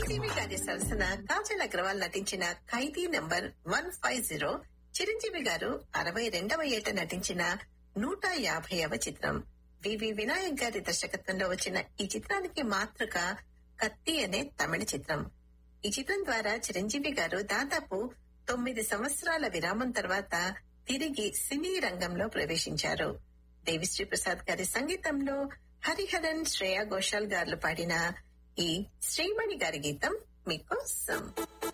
చిరంజీవి గారి సరసన కాజల్ అగ్రవాల్ నటించిన Khaidi number one five zero Chiranjeevi గారు అరవై రెండవ ఏట నటించిన నూట యాభైవ చిత్రం వివి వినాయక్ గారి దర్శకత్వంలో వచ్చిన ఈ చిత్రానికి మాతృక కత్తి అనే తమిళ చిత్రం ఈ చిత్రం ద్వారా చిరంజీవి గారు దాదాపు తొమ్మిది సంవత్సరాల విరామం తర్వాత తిరిగి సినీ రంగంలో ప్రవేశించారు దేవిశ్రీ ప్రసాద్ గారి సంగీతంలో హరిహరన్ శ్రేయా ఘోషాల్ గారు పాడిన ఈ శ్రీమణి గారి గీతం మీకోసం